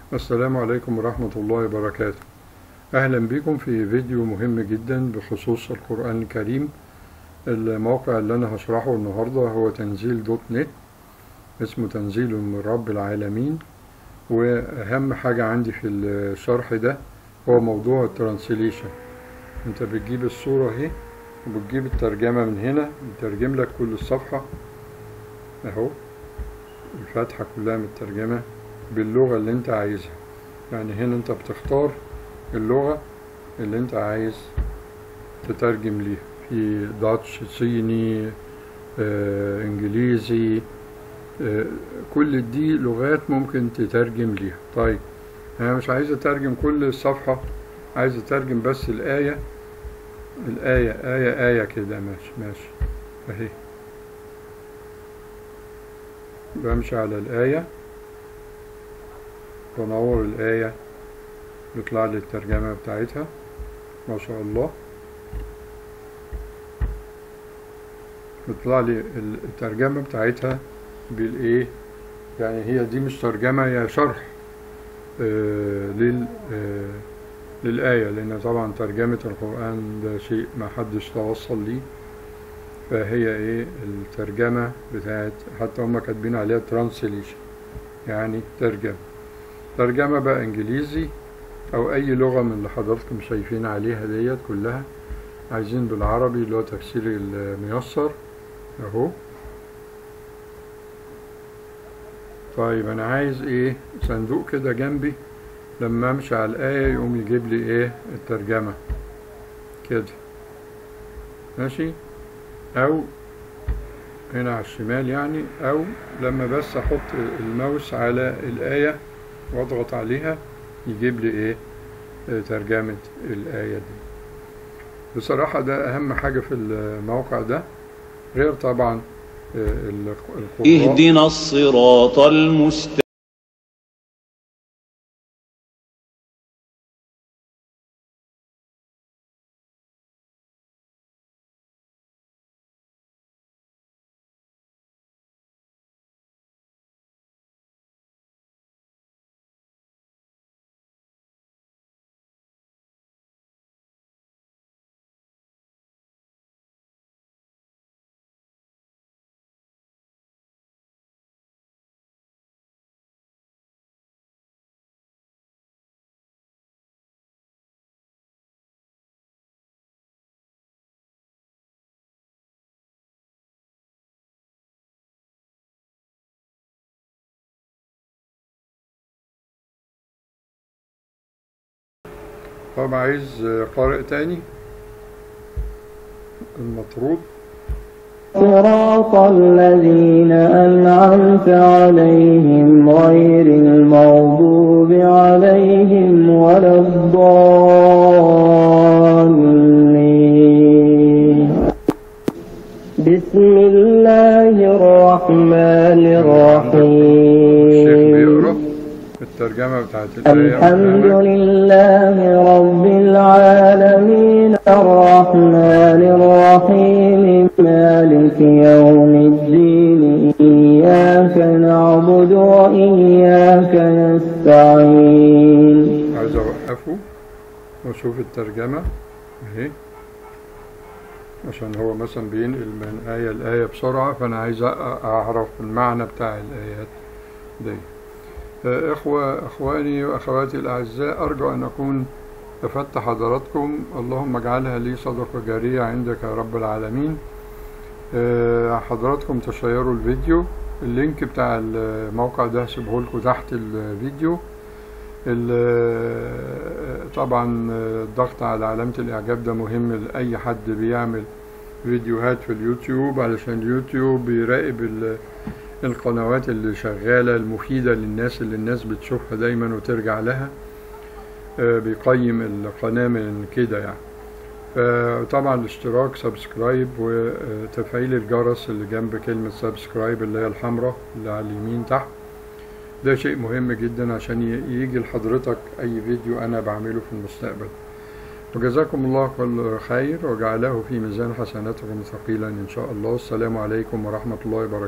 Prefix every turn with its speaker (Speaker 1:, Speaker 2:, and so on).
Speaker 1: السلام عليكم ورحمة الله وبركاته أهلا بكم في فيديو مهم جدا بخصوص القرآن الكريم الموقع اللي أنا هشرحه النهاردة هو تنزيل دوت نت اسمه تنزيل من رب العالمين وأهم حاجة عندي في الشرح ده هو موضوع الترانسليشن انت بتجيب الصورة اهي وبتجيب الترجمة من هنا بترجم لك كل الصفحة اهو الفتحة كلها مترجمة باللغة اللي انت عايزها يعني هنا انت بتختار اللغة اللي انت عايز تترجم ليها في داتش صيني آه، انجليزي آه، كل دي لغات ممكن تترجم ليها طيب انا مش عايز اترجم كل الصفحة عايز اترجم بس الآية الآية آية آية كده ماشي ماشي اهي بمشي على الآية بنور الآية يطلع لي الترجمة بتاعتها ما شاء الله بيطلع لي الترجمة بتاعتها بالإيه يعني هي دي مش ترجمة هي شرح آه لل آه للآية لأن طبعا ترجمة القرآن ده شيء ما حدش توصل ليه فهي إيه الترجمة بتاعت حتى هما كاتبين عليها ترانسليشن يعني ترجمة ترجمة بقى إنجليزي أو أي لغة من اللي حضراتكم شايفين عليها ديت كلها عايزين بالعربي اللي هو تفسير الميسر أهو طيب أنا عايز إيه صندوق كده جنبي لما أمشي على الآية يقوم يجيب لي إيه الترجمة كده ماشي أو هنا على الشمال يعني أو لما بس أحط الماوس على الآية واضغط عليها يجيب لي ايه ترجمة الآية دي بصراحة ده أهم حاجة في الموقع ده غير طبعا القراء
Speaker 2: اهدنا الصراط المستقيم
Speaker 1: طب عايز قارئ تاني المطرود
Speaker 3: صراط الذين أنعمت عليهم غير المغضوب عليهم ولا الضالين بسم الله الرحمن
Speaker 1: الشيخ
Speaker 3: الرحيم
Speaker 1: بيقرأ الترجمة بتاعت الآية
Speaker 3: الحمد
Speaker 1: قدامك.
Speaker 3: لله رب العالمين الرحمن الرحيم مالك يوم الدين إياك نعبد وإياك نستعين
Speaker 1: عايز أوقفه وأشوف الترجمة أهي عشان هو مثلا بينقل من آية لآية بسرعة فأنا عايز أ- أعرف المعنى بتاع الآيات دي آه، إخوة أخواني وأخواتي الأعزاء أرجو أن أكون أفدت حضراتكم اللهم اجعلها لي صدقة جارية عندك يا رب العالمين آه، حضراتكم تشيروا الفيديو اللينك بتاع الموقع ده هسيبه لكم تحت الفيديو ال- طبعا الضغط على علامة الإعجاب ده مهم لأي حد بيعمل فيديوهات في اليوتيوب علشان اليوتيوب بيراقب ال- القنوات اللي شغالة المفيدة للناس اللي الناس بتشوفها دايما وترجع لها آه، بيقيم القناة من كده يعني فطبعا الاشتراك سبسكرايب وتفعيل الجرس اللي جنب كلمة سبسكرايب اللي هي الحمراء اللي على اليمين تحت ده شيء مهم جدا عشان ي- يجي لحضرتك أي فيديو أنا بعمله في المستقبل وجزاكم الله كل خير وجعله في ميزان حسناتكم ثقيلا إن شاء الله السلام عليكم ورحمة الله وبركاته